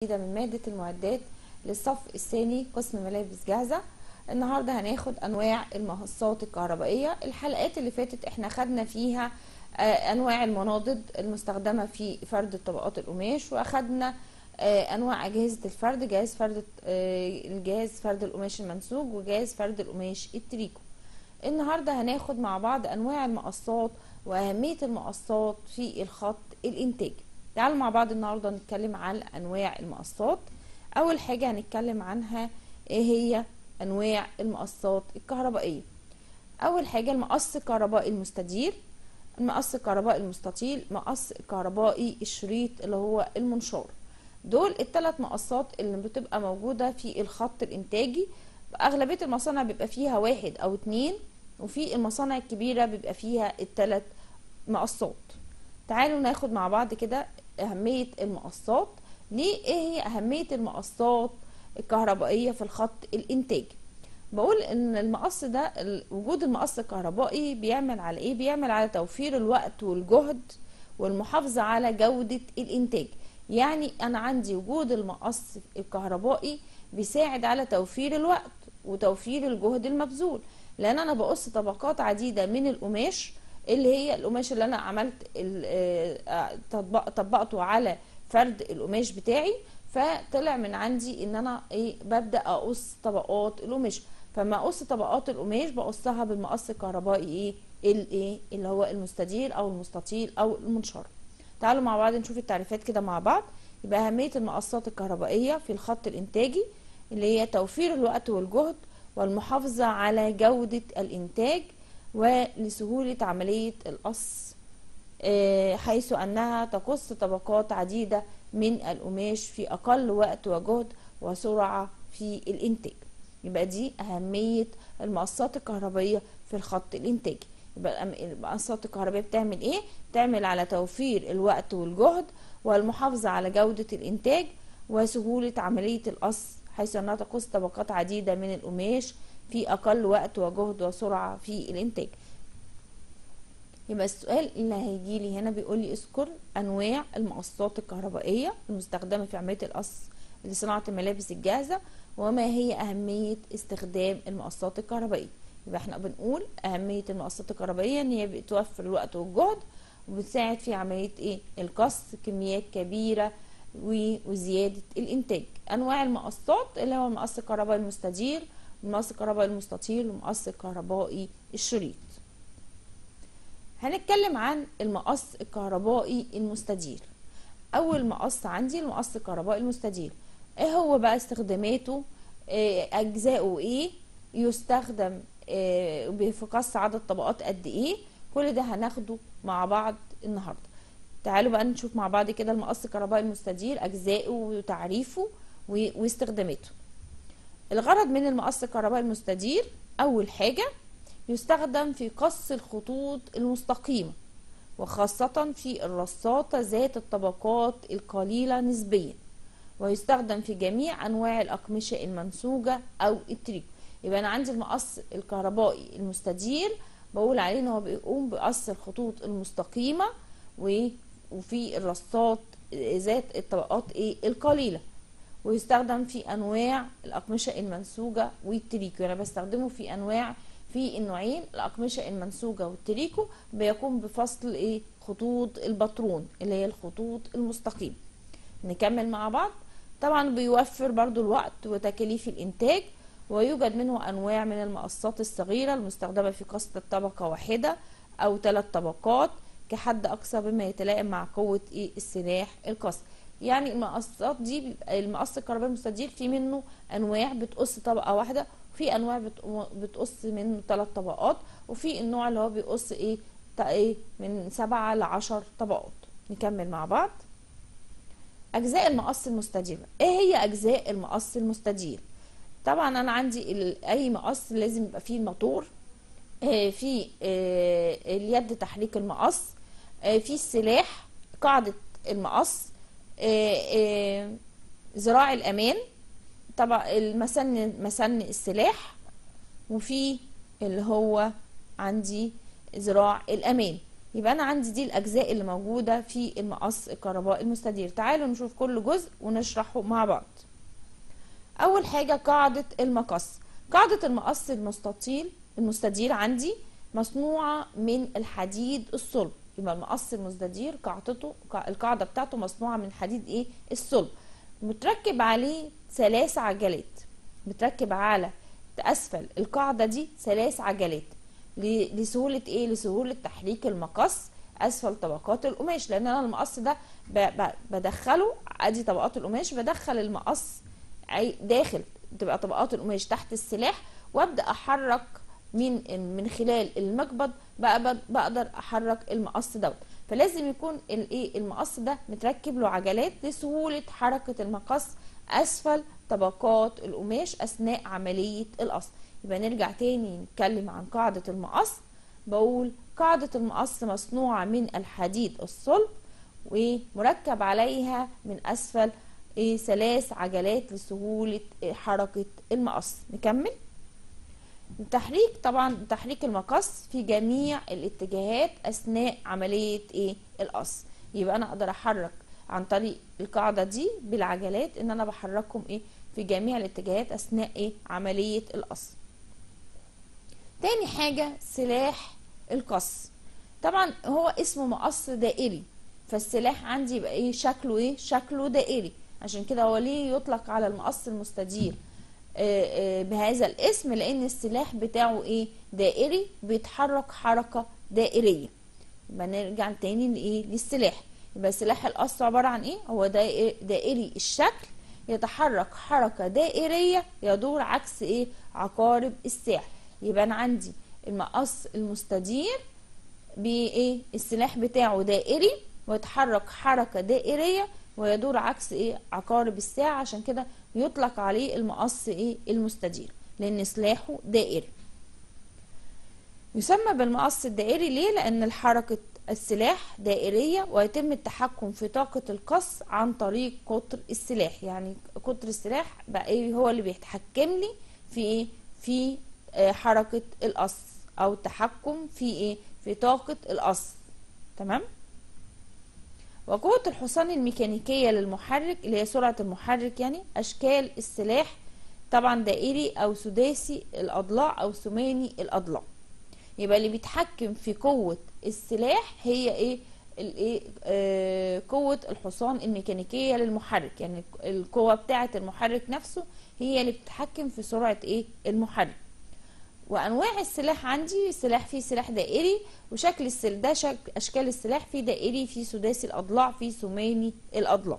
من مادة المعدات للصف الثاني قسم ملابس جاهزة النهاردة هناخد أنواع المهصات الكهربائية الحلقات اللي فاتت احنا خدنا فيها آه، أنواع المناضد المستخدمة في فرد طبقات القماش وأخدنا آه، أنواع أجهزة الفرد جهاز فرد آه، الجهاز فرد القماش المنسوج وجهاز فرد القماش التريكو النهاردة هناخد مع بعض أنواع المقصات وأهمية المقصات في الخط الإنتاج تعالوا مع بعض النهارده نتكلم عن انواع المقصات اول حاجه هنتكلم عنها ايه هي انواع المقصات الكهربائيه اول حاجه المقص الكهربائي المستدير المقص الكهربائي المستطيل مقص الكهربائي الشريط اللي هو المنشار دول الثلاث مقصات اللي بتبقى موجوده في الخط الانتاجي اغلبيه المصانع بيبقى فيها واحد او اتنين وفي المصانع الكبيره بيبقى فيها الثلاث مقصات تعالوا ناخد مع بعض كده أهمية المقصات ليه إيه هي أهمية المقصات الكهربائية في الخط الإنتاج بقول إن المقص ده ال- وجود المقص الكهربائي بيعمل على إيه بيعمل على توفير الوقت والجهد والمحافظة على جودة الإنتاج يعني أنا عندي وجود المقص الكهربائي بيساعد على توفير الوقت وتوفير الجهد المبذول لأن أنا بقص طبقات عديدة من القماش اللي هي القماش اللي انا عملت ال- آه، طبق- طبقته على فرد القماش بتاعي فطلع من عندي ان انا ايه ببدا اقص طبقات القماش فما اقص طبقات القماش بقصها بالمقص الكهربائي ايه الايه اللي هو المستدير او المستطيل او المنشار تعالوا مع بعض نشوف التعريفات كده مع بعض يبقى اهميه المقصات الكهربائيه في الخط الانتاجي اللي هي توفير الوقت والجهد والمحافظه على جوده الانتاج ولسهولة عملية القص آه، حيث أنها تقص طبقات عديدة من القماش في أقل وقت وجهد وسرعة في الإنتاج يبقى دي أهمية المقصات الكهربائية في الخط الإنتاجي يبقى الأم- المقصات الكهربائية بتعمل إيه؟ بتعمل على توفير الوقت والجهد والمحافظة على جودة الإنتاج وسهولة عملية القص حيث أنها تقص طبقات عديدة من القماش في أقل وقت وجهد وسرعة في الإنتاج يبقى السؤال اللي هيجي لي هنا بيقول لي اذكر أنواع المقصات الكهربائية المستخدمة في عملية القص لصناعة الملابس الجاهزة وما هي أهمية استخدام المقصات الكهربائية يبقى احنا بنقول أهمية المقصات الكهربائية إن هي بتوفر الوقت والجهد وبتساعد في عملية إيه القص كميات كبيرة و- وزيادة الإنتاج أنواع المقصات اللي هو المقص الكهربائي المستدير المقص الكهربائي المستطيل والمقص الكهربائي الشريط هنتكلم عن المقص الكهربائي المستدير اول مقص عندي المقص الكهربائي المستدير ايه هو بقى استخداماته إيه اجزاؤه ايه يستخدم إيه في قص عدد طبقات قد ايه كل ده هناخده مع بعض النهارده تعالوا بقى نشوف مع بعض كده المقص الكهربائي المستدير اجزائه وتعريفه و- واستخداماته الغرض من المقص الكهربائي المستدير أول حاجة يستخدم في قص الخطوط المستقيمة وخاصة في الرصاصة ذات الطبقات القليلة نسبيا ويستخدم في جميع أنواع الأقمشة المنسوجة أو التريكو يبقى أنا عندي المقص الكهربائي المستدير بقول عليه إن هو بيقوم بقص الخطوط المستقيمة و- وفي الرصاصات ذات الطبقات إيه القليلة ويستخدم في انواع الاقمشه المنسوجه والتريكو انا بستخدمه في انواع في النوعين الاقمشه المنسوجه والتريكو بيقوم بفصل ايه خطوط الباترون اللي هي الخطوط المستقيمه نكمل مع بعض طبعا بيوفر برضو الوقت وتكاليف الانتاج ويوجد منه انواع من المقصات الصغيره المستخدمه في قص طبقه واحده او ثلاث طبقات كحد اقصى بما يتلائم مع قوه ايه السلاح القص يعني المقصات دي بيبقى المقص الكهربائي المستدير في منه انواع بتقص طبقه واحده وفي انواع بت- بتقص منه ثلاث طبقات وفي النوع اللي هو بيقص ايه تا- ايه من سبعة لعشر طبقات نكمل مع بعض اجزاء المقص المستدير ايه هي اجزاء المقص المستدير طبعا انا عندي ال- اي مقص لازم يبقى فيه الموتور آه، في آه، اليد تحريك المقص آه، في السلاح قاعدة المقص آه، آه، ذراع الأمان طبعا المسن مسن السلاح وفي اللي هو عندي ذراع الأمان يبقى انا عندي دي الاجزاء اللي موجوده في المقص الكهربائي المستدير تعالوا نشوف كل جزء ونشرحه مع بعض اول حاجه قاعده المقص قاعده المقص المستطيل المستدير عندي مصنوعه من الحديد الصلب يبقى المقص المستدير قاعدته القاعده بتاعته مصنوعه من حديد ايه الصلب متركب عليه ثلاث عجلات متركب على اسفل القاعده دي ثلاث عجلات لسهوله ايه لسهوله تحريك المقص اسفل طبقات القماش لان انا المقص ده بدخله ادي طبقات القماش بدخل المقص داخل تبقى طبقات القماش تحت السلاح وابدا احرك من من خلال المقبض بقى بقدر احرك المقص دوت فلازم يكون الايه المقص ده متركب له عجلات لسهوله حركه المقص اسفل طبقات القماش اثناء عمليه القص يبقى نرجع تاني نتكلم عن قاعده المقص بقول قاعده المقص مصنوعه من الحديد الصلب ومركب عليها من اسفل إيه ثلاث عجلات لسهوله حركه المقص نكمل التحريك طبعا تحريك المقص في جميع الاتجاهات اثناء عمليه ايه القص يبقى انا اقدر احرك عن طريق القاعده دي بالعجلات ان انا بحركهم ايه في جميع الاتجاهات اثناء ايه عمليه القص تاني حاجه سلاح القص طبعا هو اسمه مقص دائري فالسلاح عندي يبقى ايه شكله ايه شكله دائري عشان كده هو ليه يطلق على المقص المستدير بهذا الاسم لان السلاح بتاعه ايه دائري بيتحرك حركه دائريه يبقى نرجع تاني لايه للسلاح يبقى سلاح القص عباره عن ايه هو دائري الشكل يتحرك حركه دائريه يدور عكس ايه عقارب الساعه يبقى انا عندي المقص المستدير بايه السلاح بتاعه دائري ويتحرك حركه دائريه ويدور عكس ايه عقارب الساعه عشان كده يطلق عليه المقص ايه المستدير لان سلاحه دائري يسمى بالمقص الدائري ليه لان حركه السلاح دائريه ويتم التحكم في طاقه القص عن طريق قطر السلاح يعني قطر السلاح بقى ايه هو اللي بيتحكم لي في ايه في آه حركه القص او التحكم في ايه في طاقه القص تمام وقوة الحصان الميكانيكية للمحرك اللي هي سرعة المحرك يعني أشكال السلاح طبعا دائري أو سداسي الأضلاع أو ثماني الأضلاع يبقى اللي بيتحكم في قوة السلاح هي إيه الايه آه قوة الحصان الميكانيكية للمحرك يعني القوة بتاعة المحرك نفسه هي اللي بتتحكم في سرعة ايه المحرك وانواع السلاح عندي سلاح فيه سلاح دائري وشكل السلاح ده شكل اشكال السلاح في دائري في سداسي الاضلاع في ثماني الاضلاع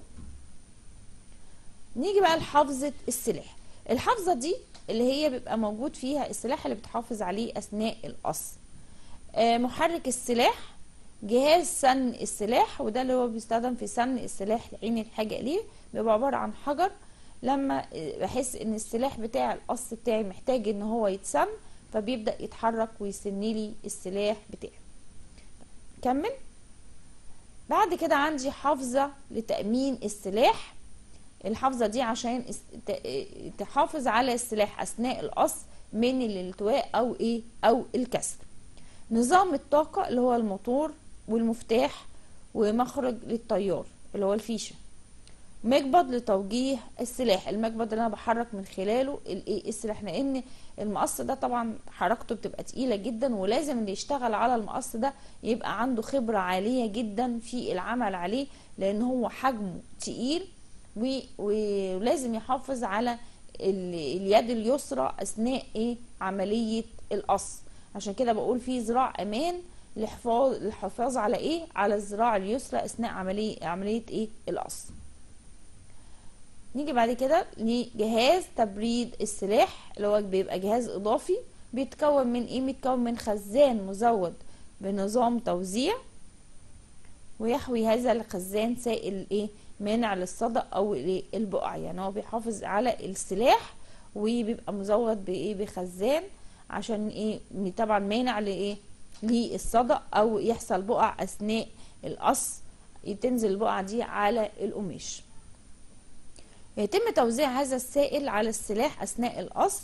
نيجي بقى لحافظه السلاح الحافظه دي اللي هي بيبقى موجود فيها السلاح اللي بتحافظ عليه اثناء القص آه محرك السلاح جهاز سن السلاح وده اللي هو بيستخدم في سن السلاح عين الحاجه اليه بيبقى عباره عن حجر لما بحس ان السلاح بتاع القص بتاعي محتاج ان هو يتسن فبيبدا يتحرك ويسن لي السلاح بتاعي كمل بعد كده عندي حافظه لتامين السلاح الحافظه دي عشان تحافظ على السلاح اثناء القص من الالتواء او ايه او الكسر نظام الطاقه اللي هو الموتور والمفتاح ومخرج للتيار اللي هو الفيشه مقبض لتوجيه السلاح المقبض اللي انا بحرك من خلاله الايه السلاح لان المقص ده طبعا حركته بتبقى تقيله جدا ولازم اللي يشتغل على المقص ده يبقى عنده خبره عاليه جدا في العمل عليه لان هو حجمه تقيل ولازم يحافظ على اليد اليسرى اثناء ايه عمليه القص عشان كده بقول في ذراع امان للحفاظ الحفاظ على ايه على الذراع اليسرى اثناء عمليه عمليه ايه القص نيجي بعد كده لجهاز تبريد السلاح اللي هو بيبقى جهاز اضافي بيتكون من ايه بيتكون من خزان مزود بنظام توزيع ويحوي هذا الخزان سائل ايه مانع للصدأ او البقع يعني هو بيحافظ على السلاح وبيبقى مزود بايه بخزان عشان ايه طبعا مانع لايه للصدأ او يحصل بقع اثناء القص تنزل البقعة دي على القماش يتم توزيع هذا السائل على السلاح أثناء القص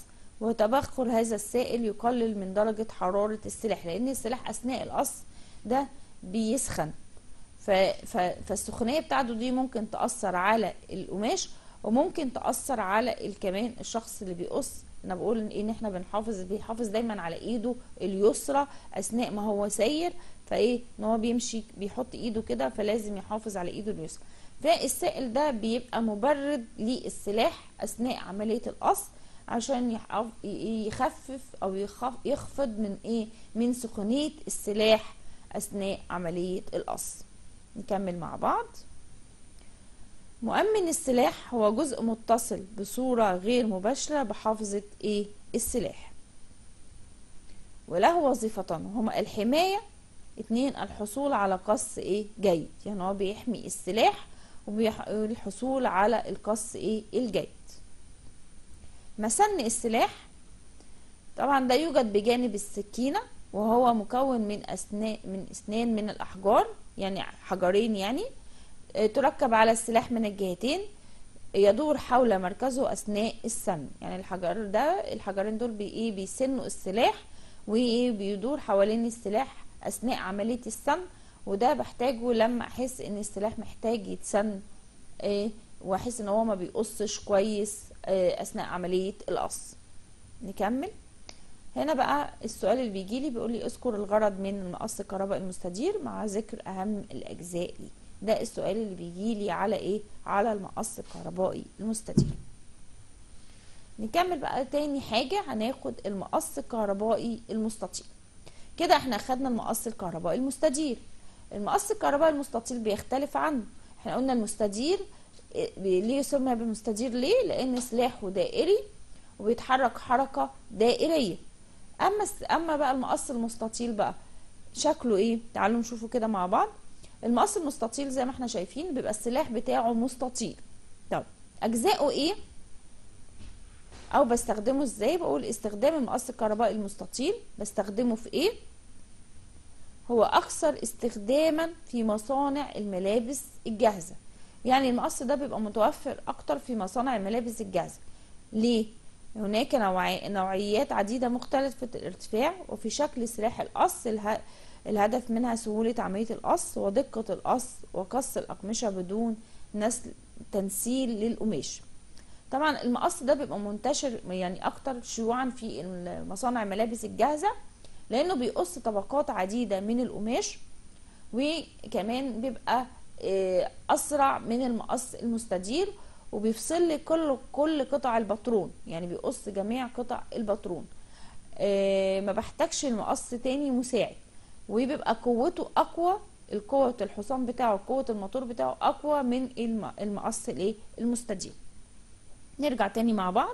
وتبخر هذا السائل يقلل من درجة حرارة السلاح لأن السلاح أثناء القص ده بيسخن ف... ف... فالسخونيه بتاعته دي ممكن تاثر على القماش وممكن تاثر على ال- كمان الشخص اللي بيقص انا بقول ان إيه؟ ان احنا بنحافظ بيحافظ دايما على ايده اليسرى اثناء ما هو ساير فايه ان هو بيمشي بيحط ايده كده فلازم يحافظ على ايده اليسرى فالسائل ده بيبقى مبرد للسلاح اثناء عمليه القص عشان يحف- ي- يخفف او يخف يخفض من ايه من سخونيه السلاح اثناء عمليه القص نكمل مع بعض مؤمن السلاح هو جزء متصل بصورة غير مباشرة بحافظة ايه السلاح وله وظيفتان هما الحماية اتنين الحصول على قص ايه جيد يعني هو بيحمي السلاح والحصول على القص ايه الجيد مسن السلاح طبعا ده يوجد بجانب السكينة وهو مكون من أسنان من أسنان من الأحجار يعني حجرين يعني آه، تركب على السلاح من الجهتين يدور حول مركزه أثناء السن يعني الحجر ده الحجرين دول بي إيه بيسنوا السلاح وبيدور حوالين السلاح أثناء عملية السن وده بحتاجه لما أحس إن السلاح محتاج يتسن إيه وأحس إن هو ما بيقصش كويس آه، أثناء عملية القص نكمل هنا بقى السؤال اللي بيجي لي بيقول لي اذكر الغرض من المقص الكهربائي المستدير مع ذكر اهم الاجزاء ليه ده السؤال اللي بيجي لي على ايه على المقص الكهربائي المستدير نكمل بقى تاني حاجة هناخد المقص الكهربائي المستطيل كده احنا خدنا المقص الكهربائي المستدير المقص الكهربائي المستطيل بيختلف عنه احنا قلنا المستدير إيه، ليه سمي بالمستدير ليه لان سلاحه دائري وبيتحرك حركة دائرية اما الس- اما بقى المقص المستطيل بقى شكله ايه تعالوا نشوفه كده مع بعض المقص المستطيل زي ما احنا شايفين بيبقى السلاح بتاعه مستطيل طب اجزاؤه ايه او بستخدمه ازاي بقول استخدام المقص الكهربائي المستطيل بستخدمه في ايه هو اكثر استخداما في مصانع الملابس الجاهزه يعني المقص ده بيبقى متوفر اكتر في مصانع الملابس الجاهزه ليه هناك نوعي... نوعيات عديدة مختلفة الارتفاع وفي شكل سلاح القص اله... الهدف منها سهولة عملية القص ودقة القص وقص الأقمشة بدون نسل تنسيل للقماش طبعا المقص ده بيبقى منتشر يعني أكتر شيوعا في مصانع الملابس الجاهزة لأنه بيقص طبقات عديدة من القماش وكمان بيبقى آه، أسرع من المقص المستدير وبيفصل لي كل كل قطع الباترون يعني بيقص جميع قطع الباترون آه، ما بحتاجش المقص تاني مساعد وبيبقى قوته اقوى القوة الحصان بتاعه قوة الموتور بتاعه اقوى من الم- المقص الايه المستدير نرجع تاني مع بعض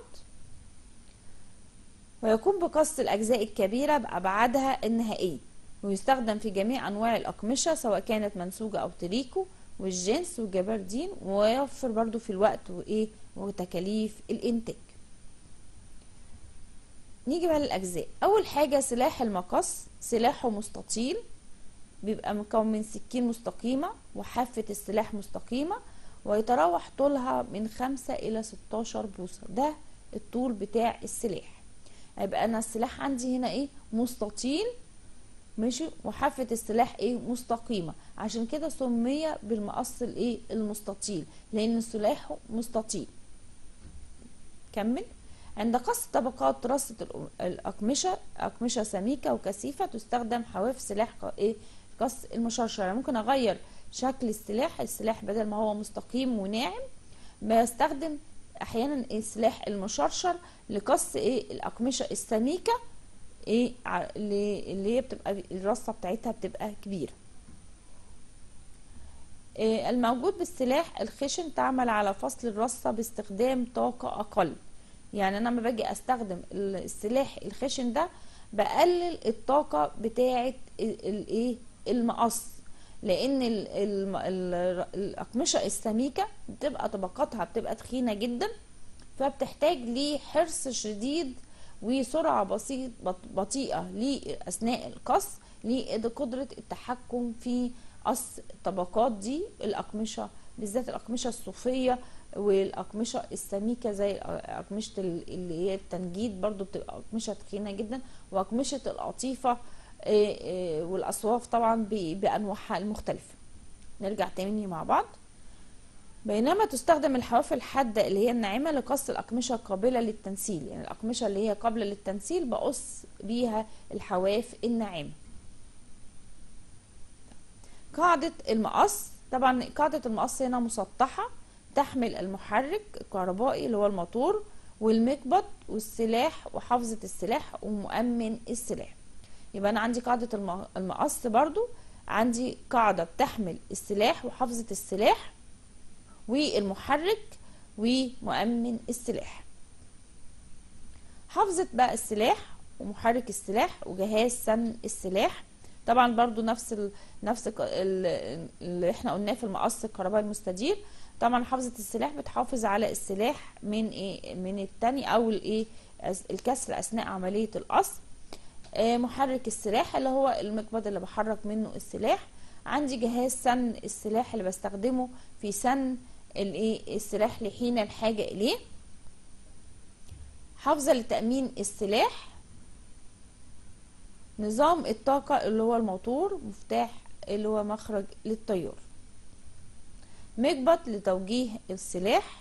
ويقوم بقص الأجزاء الكبيرة بأبعادها النهائية ويستخدم في جميع أنواع الأقمشة سواء كانت منسوجة أو تريكو والجنس والجبردين ويوفر برضو في الوقت وإيه وتكاليف الإنتاج نيجي بقى للأجزاء أول حاجة سلاح المقص سلاحه مستطيل بيبقى مكون من سكين مستقيمة وحافة السلاح مستقيمة ويتراوح طولها من خمسة إلى ستاشر بوصة ده الطول بتاع السلاح هيبقى أنا السلاح عندي هنا إيه مستطيل ماشي وحافة السلاح إيه مستقيمة عشان كده سمي بالمقص الإيه المستطيل لأن سلاحه مستطيل كمل عند قص طبقات رصة الأ- الأقمشة أقمشة سميكة وكثيفة تستخدم حواف سلاح ق- إيه قص المشرشر يعني ممكن أغير شكل السلاح السلاح بدل ما هو مستقيم وناعم بستخدم أحيانا السلاح المشرشر لقص إيه الأقمشة السميكة إيه ع- اللي اللي هي بتبقى الرصة بتاعتها بتبقى كبيرة إيه الموجود بالسلاح الخشن تعمل على فصل الرصة باستخدام طاقة أقل يعني انا لما باجي استخدم ال- السلاح الخشن ده بقلل الطاقة بتاعة ال- الايه المقص لان ال- ال- ال- الاقمشة السميكة بتبقى طبقاتها بتبقى تخينة جدا فبتحتاج لحرص شديد وسرعة بسيط بط- بطيئة لي- أثناء القص لقدرة التحكم في قص الطبقات دي الأقمشة بالذات الأقمشة الصوفية والأقمشة السميكة زي أقمشة ال- اللي هي التنجيد برضو بتبقى أقمشة تخينة جدا وأقمشة القطيفة آه، آه، والاصواف طبعا ب- بانواعها المختلفه نرجع تاني مع بعض بينما تستخدم الحواف الحادة اللي هي الناعمة لقص الأقمشة القابلة للتنسيل يعني الأقمشة اللي هي قابلة للتنسيل بقص بيها الحواف الناعمة قاعدة المقص طبعا قاعدة المقص هنا مسطحة تحمل المحرك الكهربائي اللي هو الموتور والمقبض والسلاح وحافظة السلاح ومؤمن السلاح يبقى أنا عندي قاعدة الم- المقص برضو عندي قاعدة بتحمل السلاح وحافظة السلاح والمحرك ومؤمن السلاح حافظة بقى السلاح ومحرك السلاح وجهاز سن السلاح طبعا برضو نفس ال... نفس ال- ال- اللي احنا قلناه في المقص الكهربائي المستدير طبعا حافظة السلاح بتحافظ على السلاح من ايه من التاني او الايه أس- الكسر اثناء عملية القص آه، محرك السلاح اللي هو المقبض اللي بحرك منه السلاح عندي جهاز سن السلاح اللي بستخدمه في سن الايه السلاح لحين الحاجة اليه حافظة لتأمين السلاح نظام الطاقة اللي هو الموتور مفتاح اللي هو مخرج للتيار مقبض لتوجيه السلاح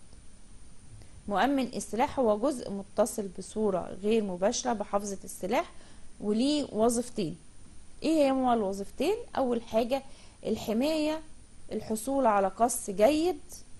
مؤمن السلاح هو جزء متصل بصورة غير مباشرة بحافظة السلاح وليه وظيفتين ايه هما الوظيفتين اول حاجة الحماية الحصول على قص جيد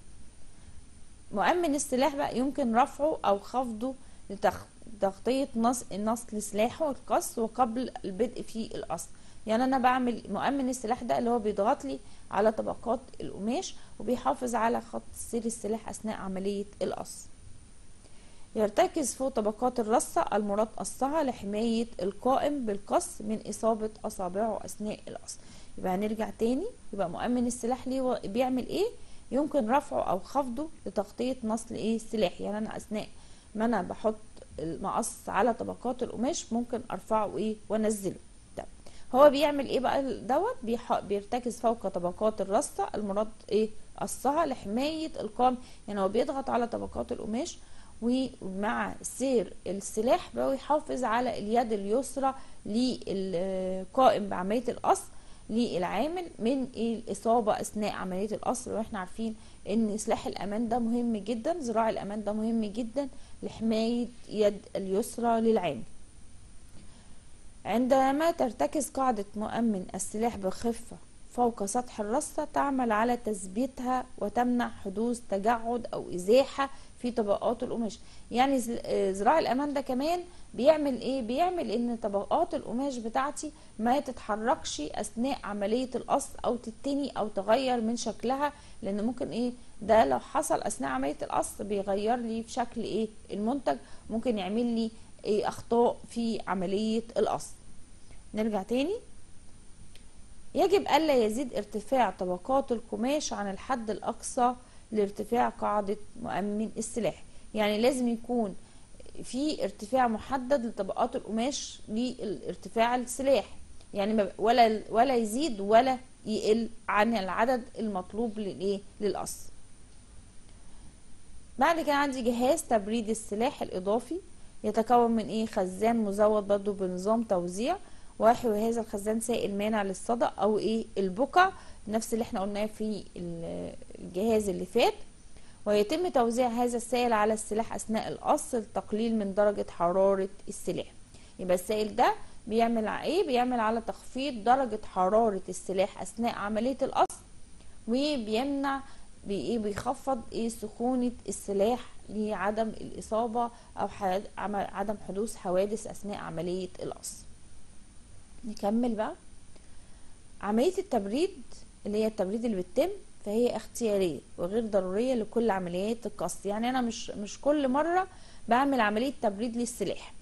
مؤمن السلاح بقى يمكن رفعه او خفضه لتغطية نص نصل سلاحه القص وقبل البدء في القص يعني انا بعمل مؤمن السلاح ده اللي هو بيضغط لي على طبقات القماش وبيحافظ على خط سير السلاح اثناء عملية القص يرتكز فوق طبقات الرصة المراد قصها لحماية القائم بالقص من إصابة أصابعه أثناء القص يبقى هنرجع تاني يبقى مؤمن السلاح ليه و- بيعمل إيه يمكن رفعه أو خفضه لتغطية نصل إيه السلاح يعني أنا أثناء ما أنا بحط المقص على طبقات القماش ممكن أرفعه إيه وأنزله طب هو بيعمل إيه بقى دوت بيح- بيرتكز فوق طبقات الرصة المراد إيه قصها لحماية القائم يعني هو بيضغط على طبقات القماش ومع سير السلاح بيحافظ على اليد اليسرى للقائم بعملية القص للعامل من الإصابة أثناء عملية القص واحنا عارفين ان سلاح الأمان ده مهم جدا ذراع الأمان ده مهم جدا لحماية يد اليسرى للعامل عندما ترتكز قاعدة مؤمن السلاح بخفة فوق سطح الرصة تعمل على تثبيتها وتمنع حدوث تجعد أو إزاحة في طبقات القماش يعني ز- آه، ذراع الأمان ده كمان بيعمل إيه؟ بيعمل إن طبقات القماش بتاعتي ما تتحركش أثناء عملية القص أو تتني أو تغير من شكلها لأن ممكن إيه ده لو حصل أثناء عملية القص بيغير لي في شكل إيه المنتج ممكن يعمل لي إيه أخطاء في عملية القص نرجع تاني يجب ألا يزيد ارتفاع طبقات القماش عن الحد الأقصى لارتفاع قاعدة مؤمن السلاح يعني لازم يكون في ارتفاع محدد لطبقات القماش لارتفاع السلاح يعني ما- ولا ولا يزيد ولا يقل عن العدد المطلوب للايه للقص بعد كده عندي جهاز تبريد السلاح الإضافي يتكون من ايه خزان مزود برضو بنظام توزيع ويحوي هذا الخزان سائل مانع للصدأ او ايه البقع نفس اللي احنا قلناه في ال- الجهاز اللي فات ويتم توزيع هذا السائل على السلاح اثناء القص للتقليل من درجة حرارة السلاح يبقى السائل ده بيعمل على ايه بيعمل على تخفيض درجة حرارة السلاح اثناء عملية القص وبيمنع بي- ايه بيخفض ايه سخونة السلاح لعدم الإصابة أو حد- عم- عدم حدوث حوادث أثناء عملية القص نكمل بقى عملية التبريد اللي هي التبريد اللي بتتم فهي اختيارية وغير ضرورية لكل عمليات القص يعني أنا مش مش كل مرة بعمل عملية تبريد للسلاح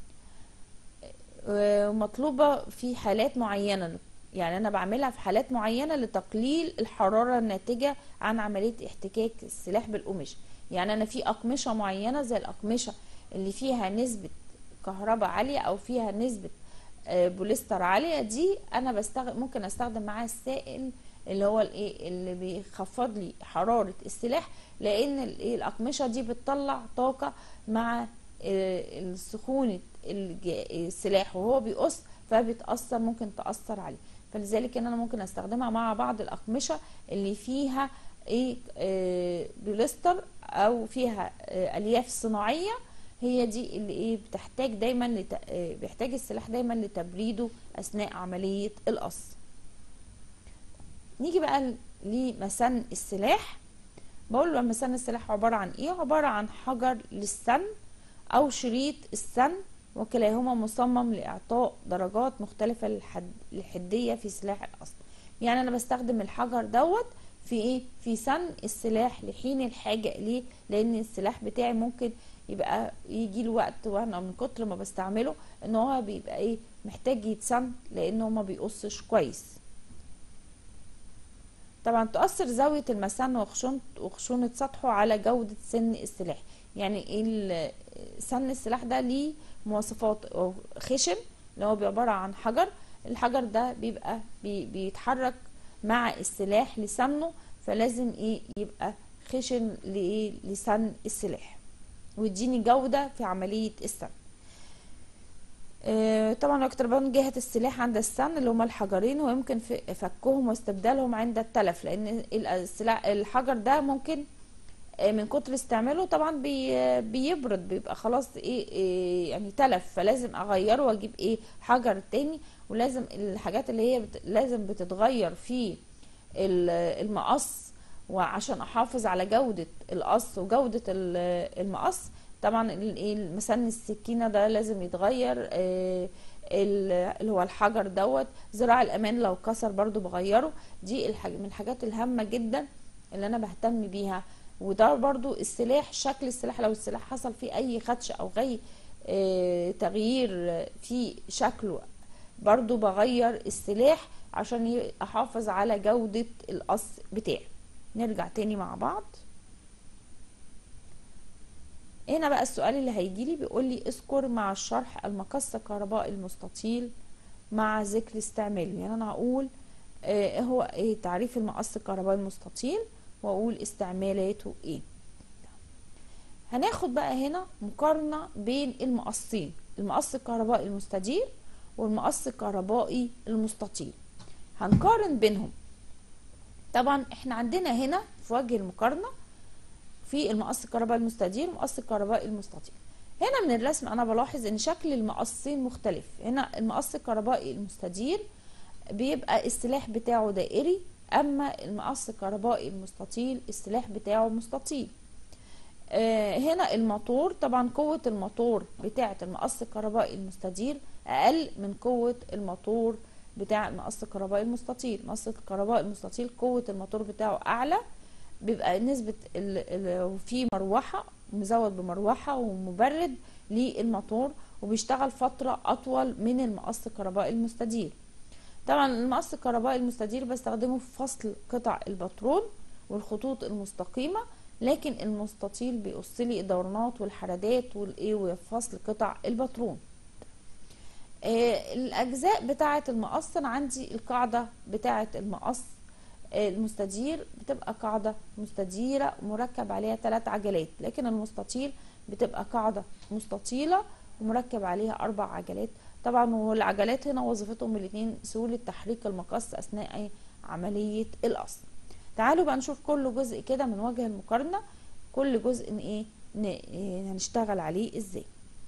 آه، مطلوبة في حالات معينة يعني أنا بعملها في حالات معينة لتقليل الحرارة الناتجة عن عملية احتكاك السلاح بالقماش يعني أنا في أقمشة معينة زي الأقمشة اللي فيها نسبة كهرباء عالية أو فيها نسبة آه، بوليستر عالية دي أنا بستخدم ممكن أستخدم معاها السائل اللي هو الايه اللي بيخفض لي حرارة السلاح لأن الايه الأقمشة دي بتطلع طاقة مع آه، سخونة الج- السلاح وهو بيقص فبتأثر ممكن تأثر عليه فلذلك ان انا ممكن استخدمها مع بعض الاقمشه اللي فيها ايه آه بوليستر او فيها آه الياف صناعيه هي دي اللي ايه بتحتاج دايما لت... آه بيحتاج السلاح دايما لتبريده اثناء عمليه القص نيجي بقى لمسن السلاح بقول له مسن السلاح عباره عن ايه عباره عن حجر للسن او شريط السن وكلاهما مصمم لإعطاء درجات مختلفة للحد الحدية في سلاح الأصل يعني أنا بستخدم الحجر دوت في إيه؟ في سن السلاح لحين الحاجة إليه لأن السلاح بتاعي ممكن يبقى يجي له وقت وأنا من كتر ما بستعمله إن هو بيبقى إيه محتاج يتسن لأن هو ما بيقصش كويس طبعا تؤثر زاوية المسن وخشونة وخشونة سطحه على جودة سن السلاح يعني سن السلاح ده ليه مواصفات خشن اللي هو عبارة عن حجر الحجر ده بيبقى بي بيتحرك مع السلاح لسمنه فلازم ايه يبقى خشن لايه لسن السلاح ويديني جودة في عملية السن آه طبعا اقتربان جهة السلاح عند السن اللي هما الحجرين ويمكن فكهم واستبدالهم عند التلف لان السلاح الحجر ده ممكن من كتر استعماله طبعا بي بيبرد بيبقى خلاص ايه, إيه يعني تلف فلازم اغيره واجيب ايه حجر تاني ولازم الحاجات اللي هي بت لازم بتتغير في المقص وعشان احافظ على جودة القص وجودة المقص طبعا مسن السكينة ده لازم يتغير إيه اللي هو الحجر دوت ذراع الامان لو كسر برضو بغيره دي من الحاجات الهامة جدا اللي انا بهتم بيها وده برضو السلاح شكل السلاح لو السلاح حصل فيه اي خدش او غي اه تغيير في شكله برضو بغير السلاح عشان احافظ على جودة القص بتاعي نرجع تاني مع بعض هنا بقى السؤال اللي هيجيلي بيقول لي اذكر مع الشرح المقص الكهربائي المستطيل مع ذكر استعماله يعني انا هقول ايه هو ايه تعريف المقص الكهربائي المستطيل واقول استعمالاته ايه هناخد بقى هنا مقارنة بين المقصين المقص الكهربائي المستدير والمقص الكهربائي المستطيل هنقارن بينهم طبعا احنا عندنا هنا في وجه المقارنة في المقص الكهربائي المستدير والمقص الكهربائي المستطيل هنا من الرسم انا بلاحظ ان شكل المقصين مختلف هنا المقص الكهربائي المستدير بيبقى السلاح بتاعه دائري اما المقص الكهربائي المستطيل السلاح بتاعه مستطيل آه هنا الموتور طبعا قوة الموتور بتاعة المقص الكهربائي المستدير اقل من قوة الموتور بتاع المقص الكهربائي المستطيل المقص الكهربائي المستطيل قوة الموتور بتاعه اعلى بيبقى نسبة في مروحة مزود بمروحة ومبرد للموتور وبيشتغل فترة اطول من المقص الكهربائي المستدير طبعا المقص الكهربائي المستدير بستخدمه في فصل قطع البترول والخطوط المستقيمة لكن المستطيل بيقص لي الدورانات والحرادات والايه وفصل قطع البترول آه الاجزاء بتاعه المقص انا عندي القاعده بتاعه المقص آه المستدير بتبقى قاعده مستديره مركب عليها ثلاث عجلات لكن المستطيل بتبقى قاعده مستطيله ومركب عليها اربع عجلات طبعا والعجلات هنا وظيفتهم الاثنين سهوله تحريك المقص اثناء عمليه القص تعالوا بقى نشوف كل جزء كده من وجه المقارنه كل جزء ايه هنشتغل عليه ازاي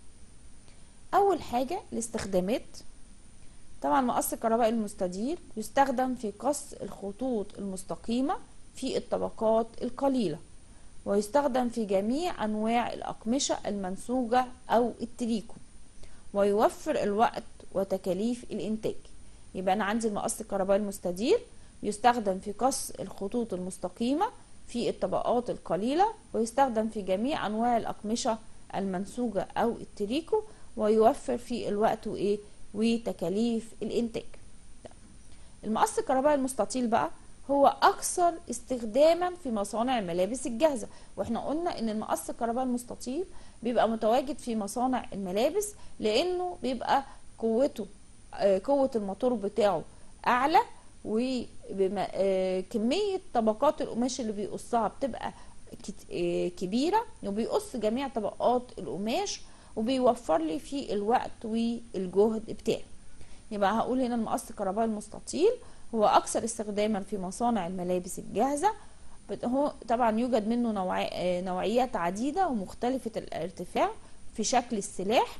اول حاجه الاستخدامات طبعا مقص الكهربائي المستدير يستخدم في قص الخطوط المستقيمه في الطبقات القليله ويستخدم في جميع انواع الاقمشه المنسوجه او التريكو ويوفر الوقت وتكاليف الانتاج يبقى انا عندي المقص الكهربائي المستدير يستخدم في قص الخطوط المستقيمة في الطبقات القليلة ويستخدم في جميع أنواع الأقمشة المنسوجة أو التريكو ويوفر في الوقت وإيه وتكاليف الإنتاج المقص الكهربائي المستطيل بقى هو أكثر استخداما في مصانع الملابس الجاهزة واحنا قلنا إن المقص الكهربائي المستطيل بيبقى متواجد في مصانع الملابس لأنه بيبقى قوته قوة الموتور بتاعه أعلى وكمية طبقات القماش اللي بيقصها بتبقى كبيرة وبيقص جميع طبقات القماش وبيوفر لي في الوقت والجهد بتاعي يبقى هقول هنا المقص الكهربائي المستطيل هو اكثر استخداما في مصانع الملابس الجاهزه بت- هو طبعا يوجد منه نوع... آه، نوعيات عديده ومختلفه الارتفاع في شكل السلاح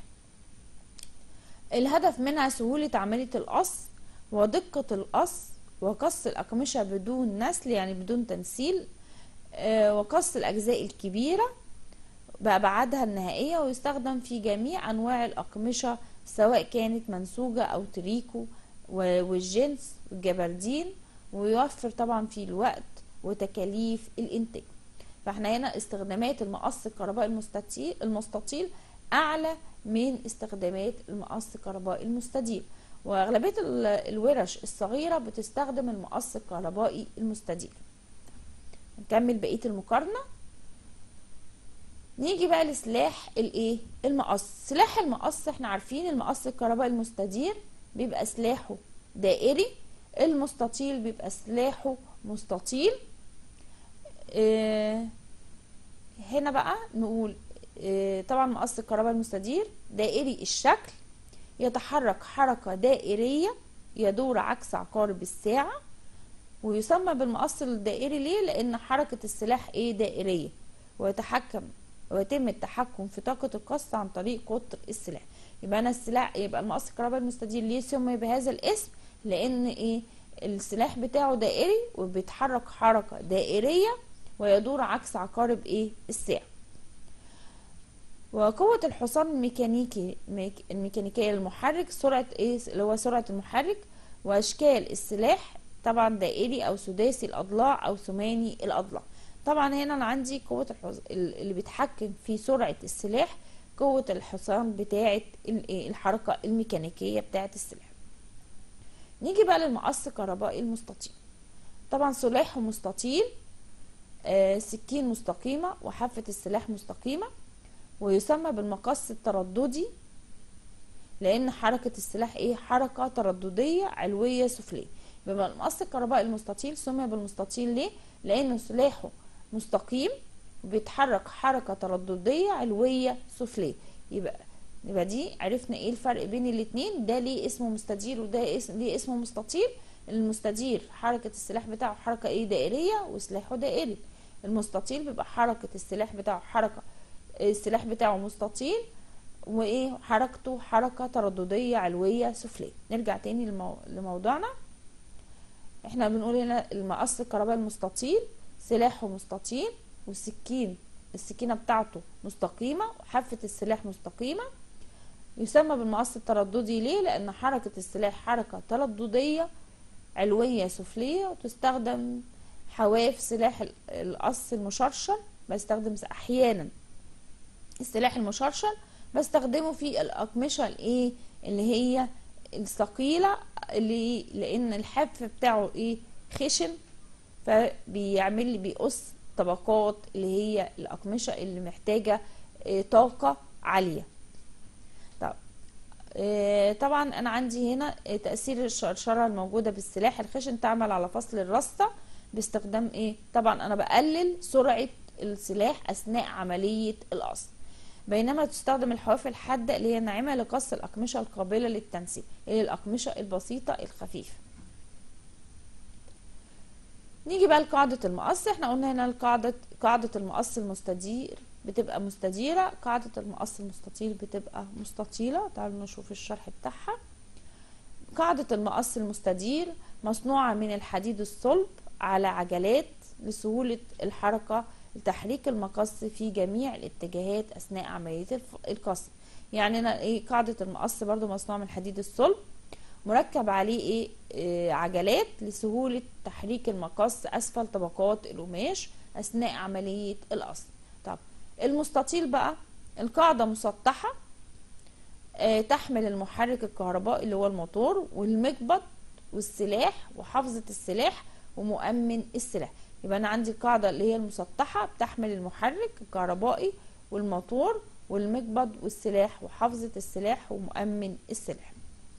الهدف منها سهوله عمليه القص ودقه القص وقص الاقمشه بدون نسل يعني بدون تنسيل آه، وقص الاجزاء الكبيره بأبعادها النهائية ويستخدم في جميع أنواع الأقمشة سواء كانت منسوجة أو تريكو و- والجنس والجبردين ويوفر طبعا في الوقت وتكاليف الإنتاج فاحنا هنا استخدامات المقص الكهربائي المستطيل المستطيل أعلى من استخدامات المقص الكهربائي المستدير وأغلبية ال- الورش الصغيرة بتستخدم المقص الكهربائي المستدير نكمل بقية المقارنة نيجي بقى لسلاح الايه المقص سلاح المقص احنا عارفين المقص الكهربائي المستدير بيبقى سلاحه دائري المستطيل بيبقى سلاحه مستطيل اه هنا بقى نقول اه طبعا مقص الكهربائي المستدير دائري الشكل يتحرك حركة دائرية يدور عكس عقارب الساعة ويسمى بالمقص الدائري ليه لان حركة السلاح ايه دائرية ويتحكم ويتم التحكم في طاقة القص عن طريق قطر السلاح يبقى انا السلاح يبقى المقص الكهربائي المستدير ليه سمي بهذا الاسم لان ايه السلاح بتاعه دائري وبيتحرك حركة دائرية ويدور عكس عقارب ايه الساعة وقوة الحصان الميكانيكي ميك- الميكانيكية المحرك سرعة ايه اللي هو سرعة المحرك واشكال السلاح طبعا دائري او سداسي الاضلاع او ثماني الاضلاع طبعا هنا انا عندي قوة الحص... اللي بيتحكم في سرعة السلاح قوة الحصان بتاعة ال- إيه الحركة الميكانيكية بتاعة السلاح نيجي بقى للمقص الكهربائي المستطيل طبعا سلاحه مستطيل آه، سكين مستقيمة وحافة السلاح مستقيمة ويسمى بالمقص الترددي لان حركة السلاح ايه حركة ترددية علوية سفلية يبقى المقص الكهربائي المستطيل سمي بالمستطيل ليه لانه سلاحه مستقيم بيتحرك حركة ترددية علوية سفلية يبقى يبقى دي عرفنا ايه الفرق بين الاتنين ده ليه اسمه مستدير وده اسم ليه اسمه مستطيل المستدير حركة السلاح بتاعه حركة ايه دائرية وسلاحه دائري المستطيل بيبقى حركة السلاح بتاعه حركة السلاح بتاعه مستطيل وايه حركته حركة ترددية علوية سفلية نرجع تاني لمو... لموضوعنا احنا بنقول هنا المقص الكهربائي المستطيل سلاحه مستطيل والسكين السكينة بتاعته مستقيمة وحافة السلاح مستقيمة يسمى بالمقص الترددي ليه لأن حركة السلاح حركة ترددية علوية سفلية وتستخدم حواف سلاح ال- القص المشرشر بستخدم أحيانا السلاح المشرشر بستخدمه في الأقمشة الايه اللي هي الثقيلة اللي لأن الحف بتاعه ايه خشن فبيعمل لي بيقص طبقات اللي هي الأقمشة اللي محتاجة آه، طاقة عالية طب آه، طبعا أنا عندي هنا آه، تأثير الشرشرة الموجودة بالسلاح الخشن تعمل على فصل الرصة باستخدام ايه طبعا أنا بقلل سرعة السلاح أثناء عملية القص بينما تستخدم الحواف الحادة اللي هي ناعمة لقص الأقمشة القابلة للتنسيق اللي هي الأقمشة البسيطة الخفيفة نيجي بقى لقاعدة المقص احنا قلنا هنا القاعدة قاعدة المقص المستدير بتبقى مستديرة قاعدة المقص المستطيل بتبقى مستطيلة تعالوا نشوف الشرح بتاعها قاعدة المقص المستدير مصنوعة من الحديد الصلب على عجلات لسهولة الحركة لتحريك المقص في جميع الاتجاهات أثناء عملية الف- القص يعني أنا إيه قاعدة المقص برضو مصنوعة من الحديد الصلب مركب عليه ايه آه، عجلات لسهولة تحريك المقص أسفل طبقات القماش أثناء عملية القص طب المستطيل بقى القاعدة مسطحة آه، تحمل المحرك الكهربائي اللي هو الموتور والمقبض والسلاح وحافظة السلاح ومؤمن السلاح يبقى أنا عندي القاعدة اللي هي المسطحة بتحمل المحرك الكهربائي والموتور والمقبض والسلاح وحافظة السلاح ومؤمن السلاح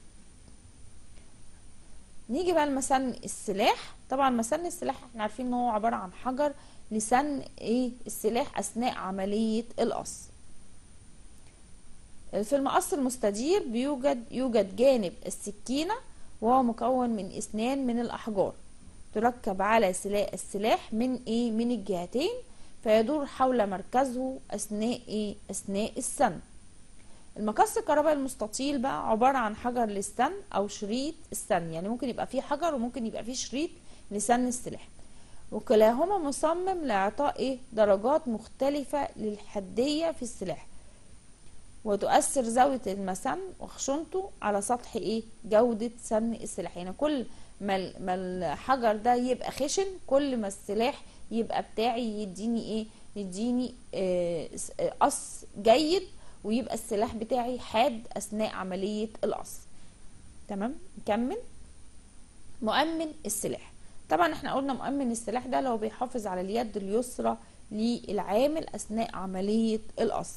نيجي بقى لمسن السلاح طبعا مسن السلاح احنا عارفين ان هو عبارة عن حجر لسن ايه السلاح اثناء عملية القص في المقص المستدير بيوجد يوجد جانب السكينة وهو مكون من اسنان من الأحجار تركب على سلاح السلاح من ايه من الجهتين فيدور حول مركزه أثناء ايه أثناء السن المقص الكهربائي المستطيل بقى عبارة عن حجر للسن أو شريط السن يعني ممكن يبقى فيه حجر وممكن يبقى فيه شريط لسن السلاح وكلاهما مصمم لإعطاء إيه درجات مختلفة للحدية في السلاح وتؤثر زاوية المسن وخشونته على سطح إيه جودة سن السلاح يعني كل ما ما الحجر ده يبقى خشن كل ما السلاح يبقى بتاعي يديني إيه يديني آه قص جيد ويبقى السلاح بتاعي حاد أثناء عملية القص تمام نكمل مؤمن السلاح طبعا احنا قلنا مؤمن السلاح ده لو بيحافظ على اليد اليسرى للعامل اثناء عملية القص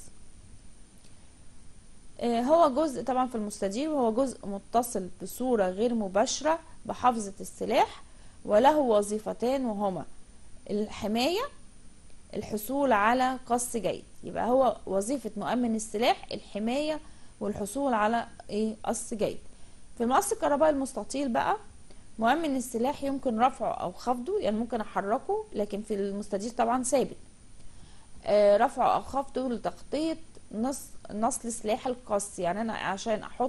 اه هو جزء طبعا في المستدير وهو جزء متصل بصورة غير مباشرة بحافظة السلاح وله وظيفتان وهما الحماية الحصول على قص جيد يبقى هو وظيفة مؤمن السلاح الحماية والحصول على ايه قص جيد في المقص الكهربائي المستطيل بقى مؤمن السلاح يمكن رفعه او خفضه يعني ممكن احركه لكن في المستدير طبعا ثابت آه رفعه او خفضه لتغطية نص نصل سلاح القص يعني انا عشان احط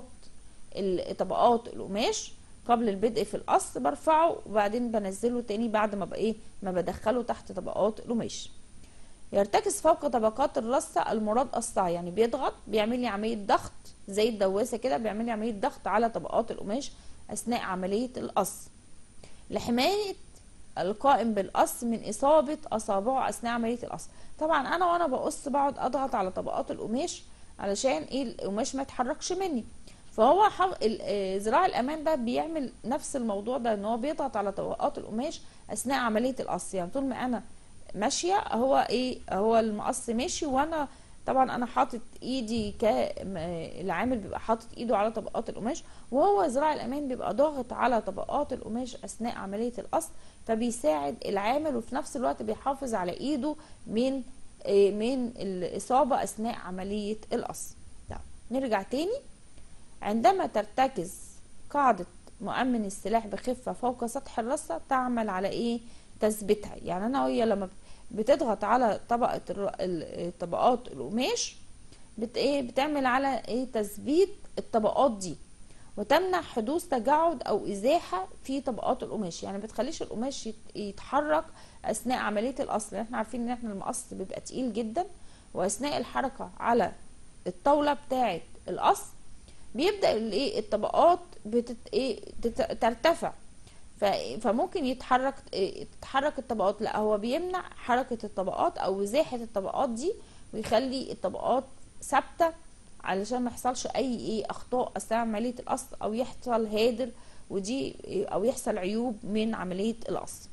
طبقات القماش قبل البدء في القص برفعه وبعدين بنزله تاني بعد ما بقى ايه ما بدخله تحت طبقات القماش يرتكز فوق طبقات الرصة المراد قصها يعني بيضغط بيعمل لي عملية ضغط زي الدواسة كده بيعمل لي عملية ضغط على طبقات القماش أثناء عملية القص لحماية القائم بالقص من إصابة أصابعه أثناء عملية القص طبعا أنا وأنا بقص بقعد أضغط على طبقات القماش علشان إيه القماش ما يتحركش مني فهو حف... ذراع الأمان ده بيعمل نفس الموضوع ده إن هو بيضغط على طبقات القماش أثناء عملية القص يعني طول ما أنا ماشيه هو ايه هو المقص ماشي وانا طبعا انا حاطط ايدي ك العامل بيبقى حاطط ايده على طبقات القماش وهو ذراع الامان بيبقى ضاغط على طبقات القماش اثناء عمليه القص فبيساعد العامل وفي نفس الوقت بيحافظ على ايده من من الاصابه اثناء عمليه القص نرجع تاني عندما ترتكز قاعده مؤمن السلاح بخفه فوق سطح الرصه تعمل على ايه تثبيتها يعني انا وهي لما بتضغط على طبقه طبقات القماش بت ايه بتعمل على ايه تثبيت الطبقات دي وتمنع حدوث تجعد او ازاحه في طبقات القماش يعني ما بتخليش القماش يتحرك اثناء عمليه القص احنا عارفين ان احنا المقص بيبقى تقيل جدا واثناء الحركه على الطاوله بتاعه القص بيبدا الايه الطبقات بتت ايه ترتفع فممكن يتحرك تتحرك الطبقات لا هو بيمنع حركة الطبقات او ازاحة الطبقات دي ويخلي الطبقات ثابتة علشان ما يحصلش اي ايه اخطاء اثناء عملية القص او يحصل هادر ودي او يحصل عيوب من عملية القص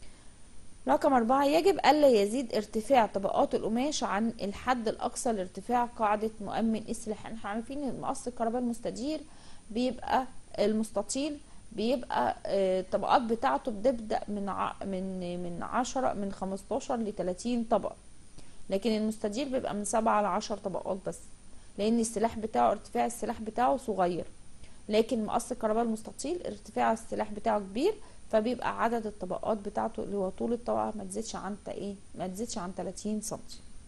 رقم أربعة يجب ألا يزيد ارتفاع طبقات القماش عن الحد الأقصى لارتفاع قاعدة مؤمن السلاح احنا عارفين ان المقص الكهربائي المستدير بيبقى المستطيل بيبقى الطبقات بتاعته بتبدا من ع... من من 10 من 15 ل 30 طبقه لكن المستدير بيبقى من 7 ل 10 طبقات بس لان السلاح بتاعه ارتفاع السلاح بتاعه صغير لكن مقص الكهرباء المستطيل ارتفاع السلاح بتاعه كبير فبيبقى عدد الطبقات بتاعته اللي هو طول الطبقه ما تزيدش عن ايه ما تزيدش عن 30 سم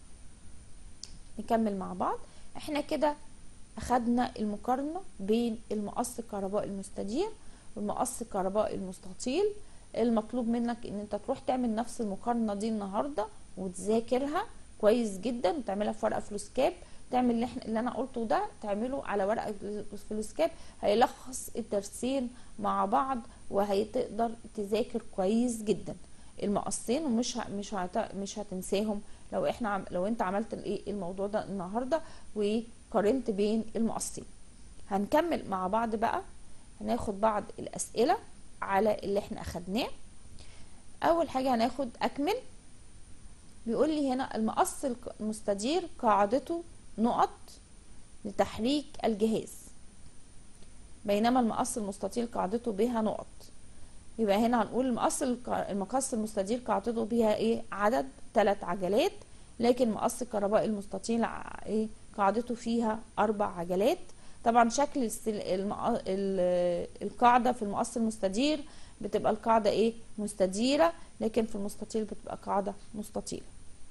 نكمل مع بعض احنا كده اخدنا المقارنه بين المقص الكهربائي المستدير والمقص الكهربائي المستطيل المطلوب منك ان انت تروح تعمل نفس المقارنه دي النهارده وتذاكرها كويس جدا وتعملها في ورقه فلوسكاب تعمل اللي, احنا اللي انا قلته ده تعمله على ورقه فلوسكاب هيلخص الدرسين مع بعض وهتقدر تذاكر كويس جدا المقصين ومش ه... مش هت... مش هتنساهم لو احنا عم... لو انت عملت الايه الموضوع ده النهارده وقارنت بين المقصين هنكمل مع بعض بقى هناخد بعض الأسئلة على اللي احنا أخدناه أول حاجة هناخد أكمل بيقول لي هنا المقص المستدير قاعدته نقط لتحريك الجهاز بينما المقص المستطيل قاعدته بها نقط يبقى هنا هنقول المقص المقص المستدير قاعدته بها ايه عدد ثلاث عجلات لكن مقص الكهربائي المستطيل ايه قاعدته فيها اربع عجلات طبعا شكل السل... المق... ال... القاعده في المقص المستدير بتبقى القاعده ايه مستديره لكن في المستطيل بتبقى قاعده مستطيله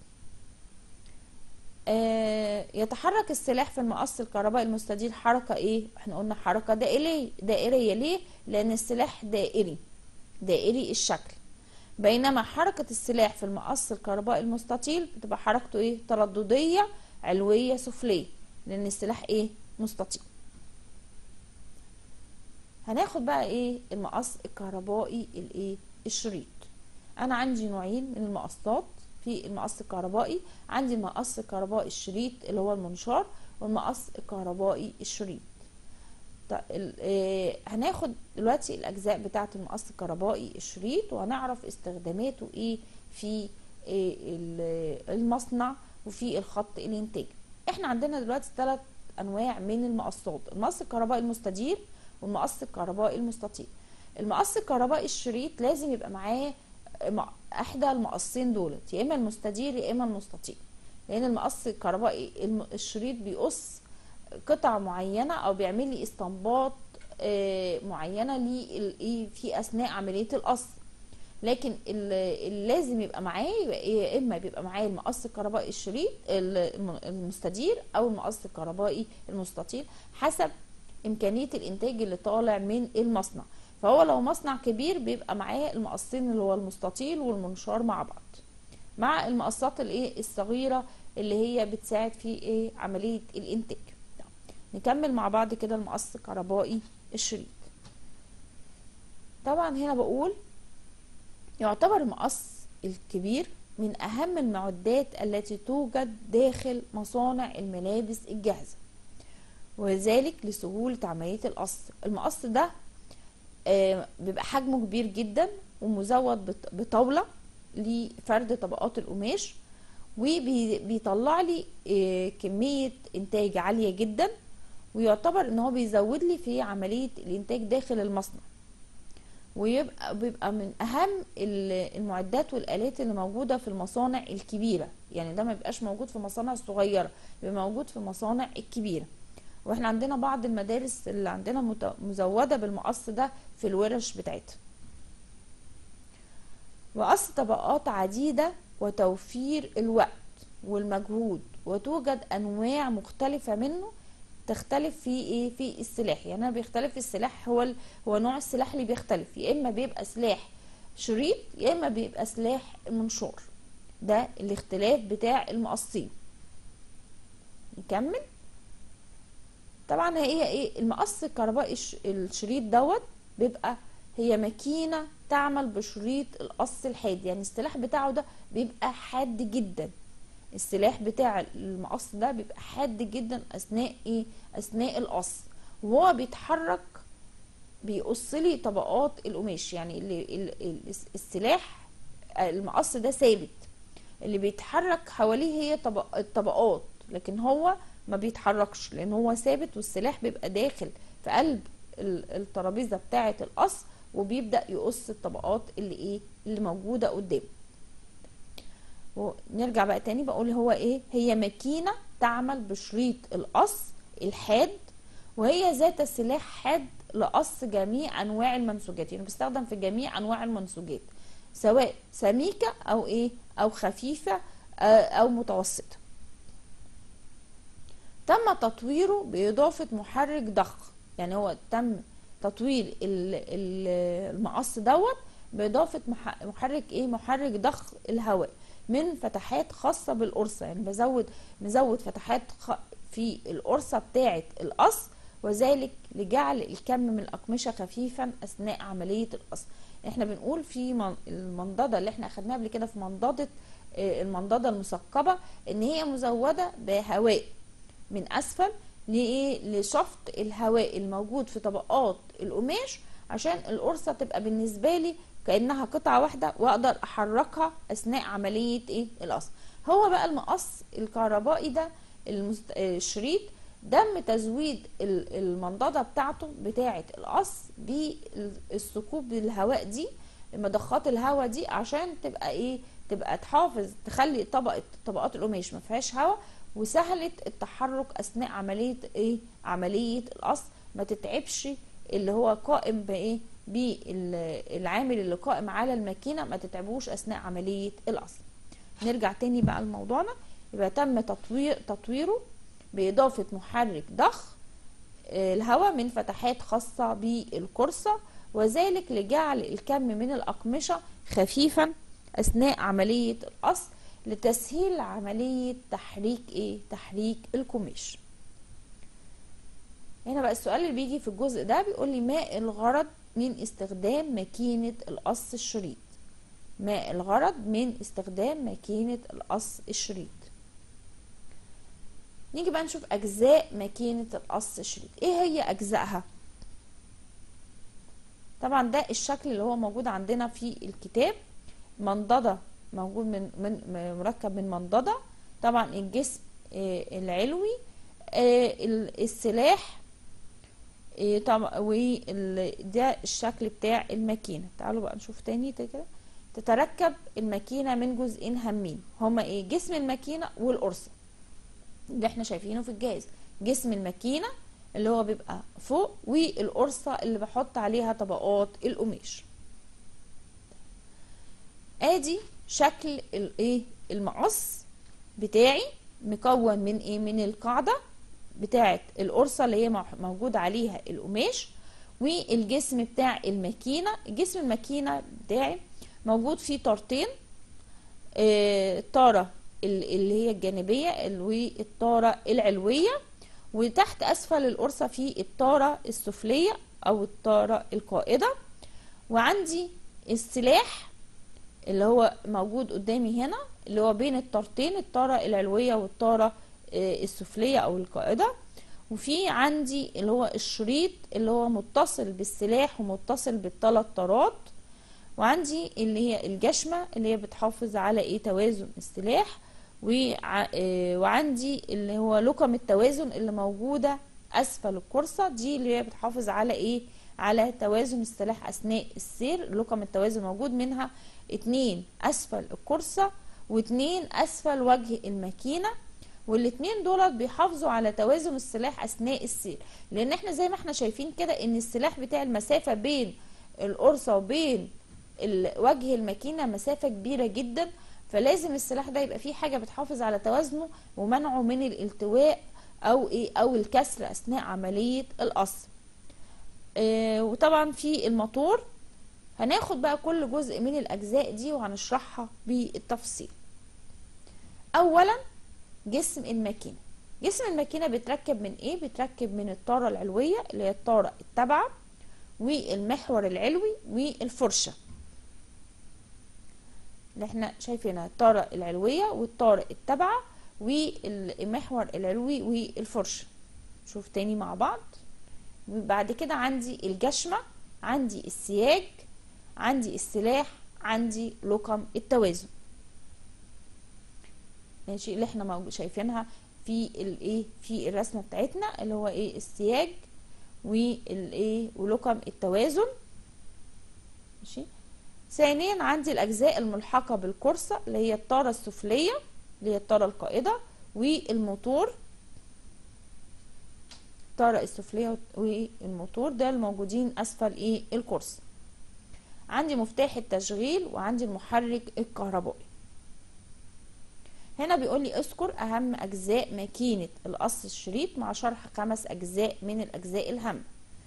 آه يتحرك السلاح في المقص الكهربائي المستدير حركه ايه احنا قلنا حركه دائريه دائريه ليه لان السلاح دائري دائري الشكل بينما حركة السلاح في المقص الكهربائي المستطيل بتبقى حركته ايه ترددية علوية سفلية لان السلاح ايه مستطيل هناخد بقى ايه المقص الكهربائي الايه الشريط انا عندي نوعين من المقصات في المقص الكهربائي عندي المقص الكهربائي الشريط اللي هو المنشار والمقص الكهربائي الشريط طيب آه هناخد دلوقتي الاجزاء بتاعه المقص الكهربائي الشريط وهنعرف استخداماته ايه في آه المصنع وفي الخط الانتاج احنا عندنا دلوقتي ثلاث انواع من المقصات المقص الكهربائي المستدير والمقص الكهربائي المستطيل المقص الكهربائي الشريط لازم يبقى معاه احدى المقصين دولت يا اما المستدير يا اما المستطيل لان المقص الكهربائي الشريط بيقص قطع معينه او بيعمل لي استنباط معينه لي في اثناء عمليه القص لكن اللي لازم يبقى معاه يا اما بيبقى معاه المقص الكهربائي الشريط المستدير او المقص الكهربائي المستطيل حسب امكانيه الانتاج اللي طالع من المصنع فهو لو مصنع كبير بيبقى معاه المقصين اللي هو المستطيل والمنشار مع بعض مع المقصات الايه الصغيره اللي هي بتساعد في ايه عمليه الانتاج نكمل مع بعض كده المقص الكهربائي الشريط طبعا هنا بقول يعتبر المقص الكبير من اهم المعدات التي توجد داخل مصانع الملابس الجاهزه وذلك لسهوله عمليه القص المقص ده آه بيبقى حجمه كبير جدا ومزود بطاوله لفرد طبقات القماش وبيطلع لي آه كميه انتاج عاليه جدا ويعتبر ان هو بيزود لي في عمليه الانتاج داخل المصنع ويبقى بيبقى من اهم المعدات والالات اللي موجوده في المصانع الكبيره يعني ده ما بيبقاش موجود في المصانع الصغيره بيبقى موجود في المصانع الكبيره واحنا عندنا بعض المدارس اللي عندنا مزوده بالمقص ده في الورش بتاعتها وقص طبقات عديده وتوفير الوقت والمجهود وتوجد انواع مختلفه منه تختلف في ايه في السلاح يعني انا بيختلف السلاح هو ال... هو نوع السلاح اللي بيختلف يا اما بيبقى سلاح شريط يا اما بيبقى سلاح منشار ده الاختلاف بتاع المقصين نكمل طبعا هي ايه المقص الكهربائي الشريط دوت بيبقى هي ماكينه تعمل بشريط القص الحاد يعني السلاح بتاعه ده بيبقى حاد جدا السلاح بتاع المقص ده بيبقى حاد جدا اثناء ايه اثناء القص وهو بيتحرك بيقص لي طبقات القماش يعني اللي السلاح المقص ده ثابت اللي بيتحرك حواليه هي طبق الطبقات لكن هو ما بيتحركش لان هو ثابت والسلاح بيبقى داخل في قلب الترابيزه بتاعه القص وبيبدا يقص الطبقات اللي ايه اللي موجوده قدامه ونرجع بقى تاني بقول هو ايه هي ماكينه تعمل بشريط القص الحاد وهي ذات سلاح حاد لقص جميع انواع المنسوجات يعني بيستخدم في جميع انواع المنسوجات سواء سميكه او ايه او خفيفه او متوسطه تم تطويره باضافه محرك ضخ يعني هو تم تطوير المقص دوت باضافه محرك ايه محرك ضخ الهواء من فتحات خاصه بالقرصه يعني بزود مزود فتحات في القرصه بتاعه القص وذلك لجعل الكم من الاقمشه خفيفا اثناء عمليه القص احنا بنقول في المنضده اللي احنا اخدناها قبل كده في منضده المنضده المثقبه ان هي مزوده بهواء من اسفل لايه لشفط الهواء الموجود في طبقات القماش عشان القرصه تبقى بالنسبه لي كانها قطعه واحده واقدر احركها اثناء عمليه ايه القص هو بقى المقص الكهربائي ده المست... الشريط دم تزويد المنضده بتاعته بتاعه القص بالثقوب الهواء دي مضخات الهواء دي عشان تبقى ايه تبقى تحافظ تخلي طبقه طبقات القماش ما فيهاش هواء وسهلة التحرك اثناء عملية ايه عملية القص ما تتعبش اللي هو قائم بايه بالعامل اللي قائم على الماكينة ما تتعبوش اثناء عملية القص نرجع تاني بقى لموضوعنا يبقى تم تطوير تطويره باضافة محرك ضخ آه، الهواء من فتحات خاصة بالقرصة وذلك لجعل الكم من الأقمشة خفيفا أثناء عملية القص لتسهيل عملية تحريك إيه؟ تحريك القماش هنا بقى السؤال اللي بيجي في الجزء ده بيقول لي ما الغرض من استخدام ماكينة القص الشريط ما الغرض من استخدام ماكينة القص الشريط نيجي بقى نشوف أجزاء ماكينة القص الشريط إيه هي أجزائها طبعا ده الشكل اللي هو موجود عندنا في الكتاب منضدة موجود من من مركب من منضدة طبعا الجسم آه، العلوي آه، السلاح آه، طبعا وده الشكل بتاع الماكينة تعالوا بقى نشوف تاني كده تتركب الماكينة من جزئين هامين هما ايه جسم الماكينة والقرصة اللي احنا شايفينه في الجهاز جسم الماكينة اللي هو بيبقى فوق والقرصة اللي بحط عليها طبقات القماش ادي شكل الايه المقص بتاعي مكون من ايه من القاعدة بتاعه القرصة اللي هي موجود عليها القماش والجسم بتاع الماكينة جسم الماكينة بتاعي موجود فيه طارتين آه طارة اللي هي الجانبية والطارة العلوية وتحت أسفل القرصة في الطارة السفلية أو الطارة القائدة وعندي السلاح اللي هو موجود قدامي هنا اللي هو بين الطارتين الطارة العلوية والطارة آه، السفلية أو القائدة وفي عندي اللي هو الشريط اللي هو متصل بالسلاح ومتصل بالثلاث طارات وعندي اللي هي الجشمة اللي هي بتحافظ على ايه توازن السلاح آه، وعندي اللي هو لقم التوازن اللي موجودة اسفل القرصة دي اللي هي بتحافظ على ايه على توازن السلاح اثناء السير لقم التوازن موجود منها اتنين اسفل القرصة واتنين اسفل وجه الماكينة والاتنين دولت بيحافظوا على توازن السلاح اثناء السير لان احنا زي ما احنا شايفين كده ان السلاح بتاع المسافة بين القرصة وبين وجه الماكينة مسافة كبيرة جدا فلازم السلاح ده يبقى فيه حاجة بتحافظ على توازنه ومنعه من الالتواء او ايه او الكسر اثناء عملية القص اه وطبعا في الموتور هناخد بقى كل جزء من الاجزاء دي وهنشرحها بالتفصيل اولا جسم الماكينة جسم الماكينة بيتركب من ايه بيتركب من الطارة العلوية اللي هي الطارة التابعة والمحور العلوي والفرشة اللي احنا شايفينها الطارة العلوية والطارة التابعة والمحور العلوي والفرشة شوف تاني مع بعض وبعد كده عندي الجشمة عندي السياج عندي السلاح عندي لقم التوازن ماشي اللي احنا شايفينها في الايه في الرسمه بتاعتنا اللي هو ايه السياج والايه ولقم التوازن ماشي ثانيا عندي الاجزاء الملحقه بالكرسة اللي هي الطاره السفليه اللي هي الطاره القائده والموتور الطاره السفليه والموتور ده الموجودين اسفل ايه الكرسي عندي مفتاح التشغيل وعندي المحرك الكهربائي هنا بيقول لي اذكر اهم اجزاء ماكينه القص الشريط مع شرح خمس اجزاء من الاجزاء الهامه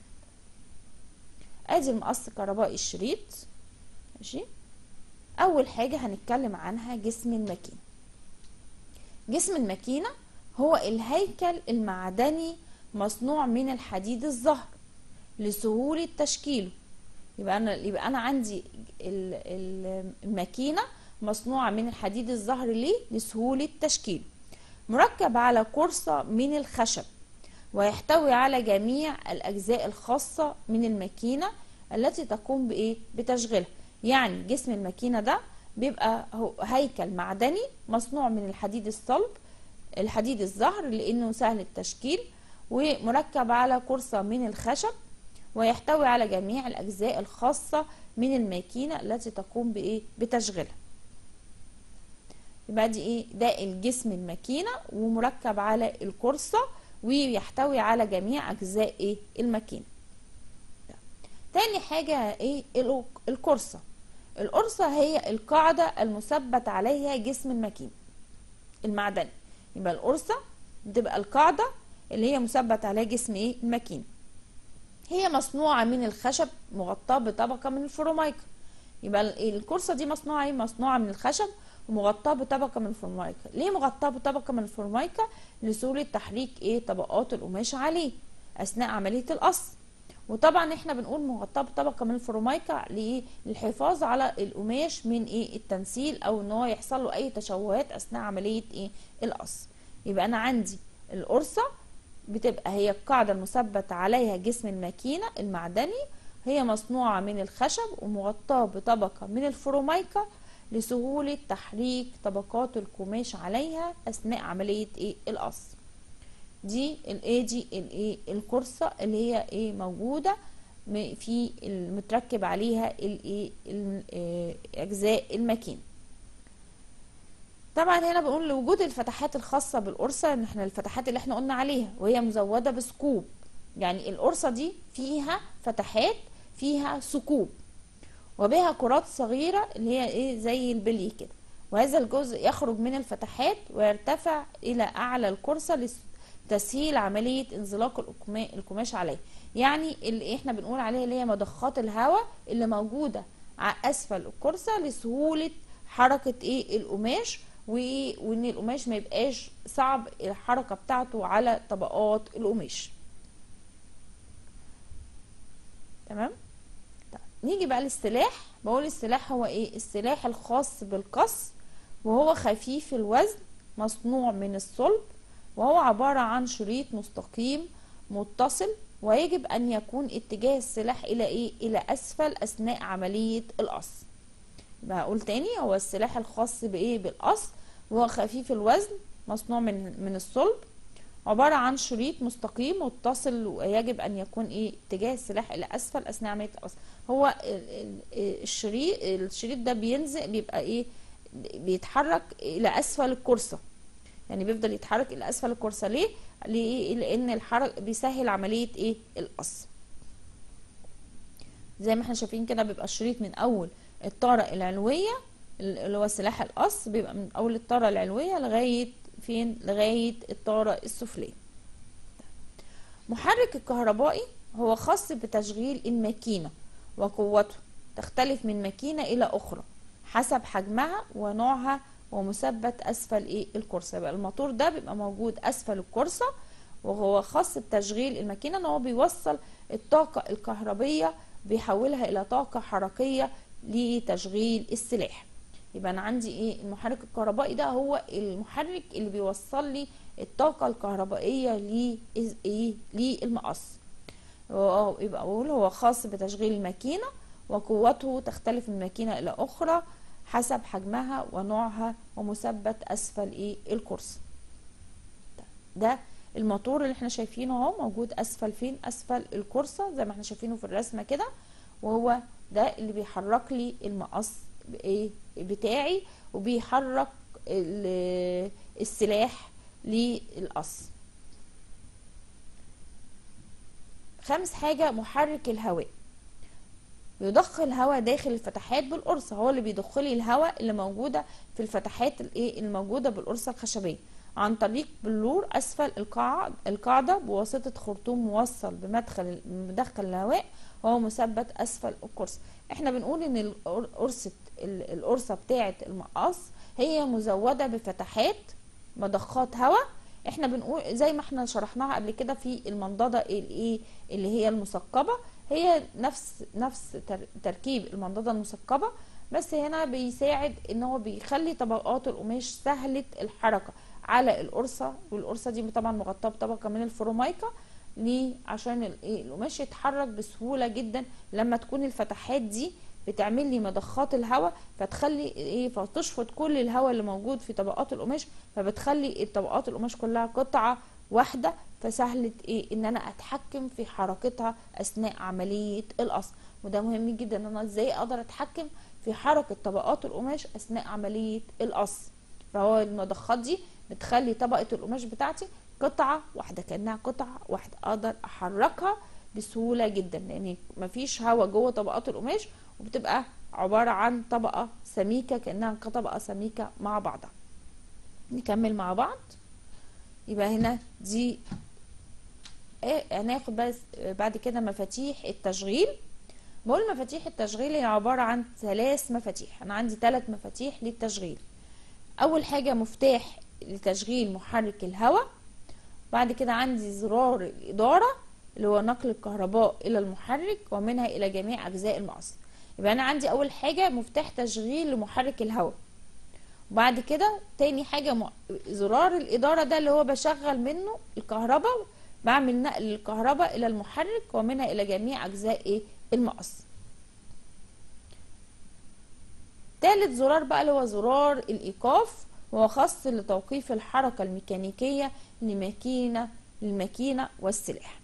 ادي المقص الكهربائي الشريط ماشي اول حاجه هنتكلم عنها جسم الماكينه جسم الماكينه هو الهيكل المعدني مصنوع من الحديد الزهر لسهوله تشكيله يبقى انا يبقى انا عندي الماكينه مصنوعه من الحديد الزهر ليه لسهوله تشكيله مركب على قرصه من الخشب ويحتوي على جميع الاجزاء الخاصه من الماكينه التي تقوم بايه بتشغيلها يعني جسم الماكينه ده بيبقى هيكل معدني مصنوع من الحديد الصلب الحديد الزهر لانه سهل التشكيل ومركب على قرصه من الخشب ويحتوي على جميع الاجزاء الخاصه من الماكينه التي تقوم بايه بتشغيلها يبقى دي ايه ده الجسم الماكينه ومركب على القرصه ويحتوي على جميع اجزاء ايه الماكينه تاني حاجه ايه القرصه القرصه هي القاعده المثبت عليها جسم الماكينه المعدني يبقى القرصه بتبقى القاعده اللي هي مثبت عليها جسم ايه الماكينه هي مصنوعه من الخشب مغطاه بطبقه من الفرومايكا يبقى الكرسه دي مصنوعه ايه مصنوعه من الخشب ومغطاه بطبقه من الفورمايكا ليه مغطاه بطبقه من الفورمايكا لسهوله تحريك ايه طبقات القماش عليه اثناء عمليه القص وطبعا احنا بنقول مغطاه بطبقه من الفورمايكا ليه للحفاظ على القماش من ايه التنسيل او ان هو يحصل له اي تشوهات اثناء عمليه ايه القص يبقى انا عندي القرصه بتبقى هي القاعده المثبت عليها جسم الماكينه المعدني هي مصنوعه من الخشب ومغطاه بطبقه من الفرومايكا لسهولة تحريك طبقات القماش عليها أثناء عملية إيه القص دي الايه دي الايه الكرسة اللي هي ايه موجودة في المتركب عليها الايه اجزاء الماكينه طبعا هنا بنقول لوجود الفتحات الخاصة بالقرصة ان احنا الفتحات اللي احنا قلنا عليها وهي مزودة بثقوب يعني القرصة دي فيها فتحات فيها ثقوب وبها كرات صغيرة اللي هي ايه زي البلي كده وهذا الجزء يخرج من الفتحات ويرتفع الى اعلى الكرسة لتسهيل عملية انزلاق القماش عليه يعني اللي احنا بنقول عليها اللي هي مضخات الهواء اللي موجودة اسفل الكرسة لسهولة حركة ايه القماش وان القماش ما يبقاش صعب الحركة بتاعته على طبقات القماش تمام نيجي بقى للسلاح بقول السلاح هو ايه السلاح الخاص بالقص وهو خفيف الوزن مصنوع من الصلب وهو عبارة عن شريط مستقيم متصل ويجب ان يكون اتجاه السلاح الى ايه الى اسفل اثناء عملية القص يبقى هقول تاني هو السلاح الخاص بايه بالقص وهو خفيف الوزن مصنوع من من الصلب عبارة عن شريط مستقيم متصل ويجب أن يكون إيه اتجاه السلاح إلى أسفل أثناء عملية القص هو الشريط الشريط ده بينزل بيبقى إيه بيتحرك إلى أسفل الكرسة يعني بيفضل يتحرك إلى أسفل الكرسة ليه؟ ليه؟ لأن الحرك بيسهل عملية إيه القص زي ما احنا شايفين كده بيبقى الشريط من أول الطارة العلوية اللي هو سلاح القص بيبقى من أول الطارة العلوية لغاية فين لغاية الطارة السفلية محرك الكهربائي هو خاص بتشغيل الماكينة وقوته تختلف من ماكينة إلى أخرى حسب حجمها ونوعها ومثبت أسفل إيه الكرسي يبقى الموتور ده بيبقى موجود أسفل الكرسة وهو خاص بتشغيل الماكينة ان هو بيوصل الطاقة الكهربية بيحولها إلى طاقة حركية لتشغيل السلاح يبقى انا عندي ايه المحرك الكهربائي ده هو المحرك اللي بيوصل لي الطاقة الكهربائية ل ايه للمقص يبقى اقول هو خاص بتشغيل الماكينة وقوته تختلف من ماكينة الى اخرى حسب حجمها ونوعها ومثبت اسفل ايه الكرسي ده الموتور اللي احنا شايفينه اهو موجود اسفل فين اسفل الكرسة زي ما احنا شايفينه في الرسمة كده وهو ده اللي بيحرك لي المقص بايه بتاعي وبيحرك السلاح للقص خامس حاجة محرك الهواء بيضخ الهواء داخل الفتحات بالقرصة هو اللي بيضخ لي الهواء اللي موجودة في الفتحات الايه الموجودة بالقرصة الخشبية عن طريق بلور اسفل القاعدة بواسطة خرطوم موصل بمدخل مدخل الهواء وهو مثبت اسفل القرص احنا بنقول ان القرصة القرصة بتاعة المقص هي مزودة بفتحات مضخات هواء احنا بنقول زي ما احنا شرحناها قبل كده في المنضدة الايه اللي هي المثقبة هي نفس نفس تركيب المنضدة المثقبة بس هنا بيساعد ان هو بيخلي طبقات القماش سهلة الحركة على القرصة والقرصة دي طبعا مغطاة بطبقة من الفرومايكا ليه عشان القماش يتحرك بسهولة جدا لما تكون الفتحات دي بتعمل لي مضخات الهواء فتخلي ايه فتشفط كل الهواء اللي موجود في طبقات القماش فبتخلي طبقات القماش كلها قطعه واحده فسهلت ايه ان انا اتحكم في حركتها اثناء عمليه القص وده مهم جدا ان انا ازاي اقدر اتحكم في حركه طبقات القماش اثناء عمليه القص فهو المضخات دي بتخلي طبقة القماش بتاعتي قطعة واحدة كأنها قطعة واحدة اقدر احركها بسهولة جدا لان مفيش هواء جوه طبقات القماش وبتبقى عبارة عن طبقة سميكة كأنها طبقة سميكة مع بعضها نكمل مع بعض يبقى هنا دي ايه هناخد بس بعد كده مفاتيح التشغيل بقول مفاتيح التشغيل هي عبارة عن ثلاث مفاتيح انا عندي ثلاث مفاتيح للتشغيل اول حاجة مفتاح لتشغيل محرك الهواء بعد كده عندي زرار الإدارة اللي هو نقل الكهرباء إلى المحرك ومنها إلى جميع أجزاء المقص يبقى أنا عندي أول حاجة مفتاح تشغيل لمحرك الهواء وبعد كده تاني حاجة م... زرار الإدارة ده اللي هو بشغل منه الكهرباء بعمل نقل الكهرباء إلى المحرك ومنها إلى جميع أجزاء إيه المقص تالت زرار بقى اللي هو زرار الإيقاف وهو خاص لتوقيف الحركة الميكانيكية لماكينة للماكينة والسلاح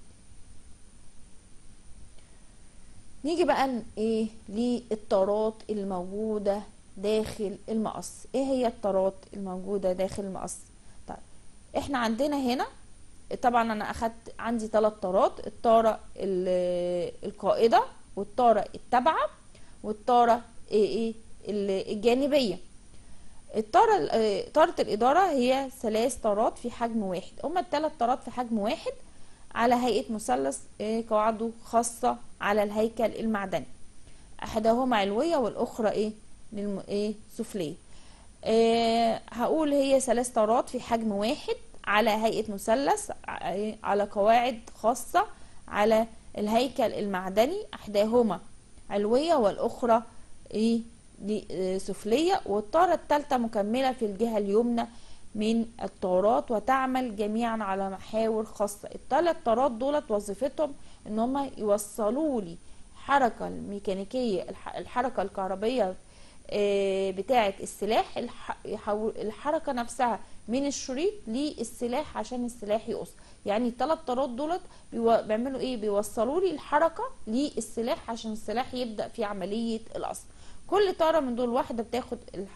نيجي بقى ايه للطارات الموجودة داخل المقص ايه هي الطارات الموجودة داخل المقص طيب احنا عندنا هنا طبعا انا اخدت عندي ثلاث طارات الطارة القائدة والطارة التابعة والطارة ايه ايه الجانبية الطارة طارة الإدارة هي ثلاث طارات في حجم واحد هما الثلاث طارات في حجم واحد على هيئة مثلث قواعده خاصة على الهيكل المعدني أحدهما علوية والأخرى إيه للم... إيه سفلية إيه هقول هي ثلاث طارات في حجم واحد على هيئة مثلث على قواعد خاصة على الهيكل المعدني أحداهما علوية والأخرى إيه سفلية والطارة الثالثة مكملة في الجهة اليمنى من الطارات وتعمل جميعا على محاور خاصة الثلاث طارات دولت وظيفتهم ان هم يوصلوا لي الحركة الميكانيكية الحركة الكهربية بتاعة السلاح الحركة نفسها من الشريط للسلاح عشان السلاح يقص يعني الثلاث طارات دولت بيعملوا ايه بيوصلوا لي الحركة للسلاح عشان السلاح يبدأ في عملية القص كل طارة من دول واحدة بتاخد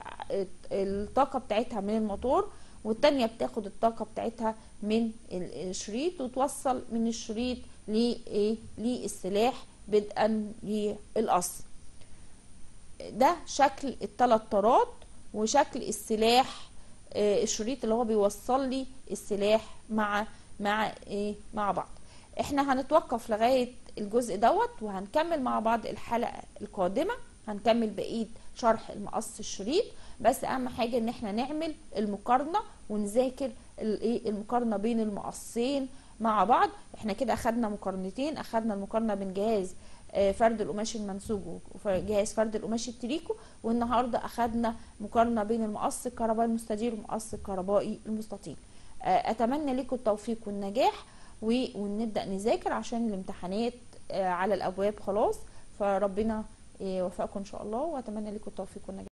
الطاقة بتاعتها من الموتور والتانية بتاخد الطاقة بتاعتها من الشريط وتوصل من الشريط للسلاح بدءا للقص ده شكل الثلاث طارات وشكل السلاح الشريط اللي هو بيوصل لي السلاح مع مع ايه مع بعض احنا هنتوقف لغايه الجزء دوت وهنكمل مع بعض الحلقه القادمه هنكمل بقيه شرح المقص الشريط بس اهم حاجه ان احنا نعمل المقارنه ونذاكر الايه المقارنه بين المقصين مع بعض احنا كده اخدنا مقارنتين اخدنا المقارنه بين جهاز فرد القماش المنسوج وجهاز فرد القماش التريكو والنهارده اخدنا مقارنه بين المقص الكهربائي المستدير والمقص الكهربائي المستطيل اتمنى لكم التوفيق والنجاح ونبدا نذاكر عشان الامتحانات على الابواب خلاص فربنا يوفقكم ان شاء الله واتمنى لكم التوفيق والنجاح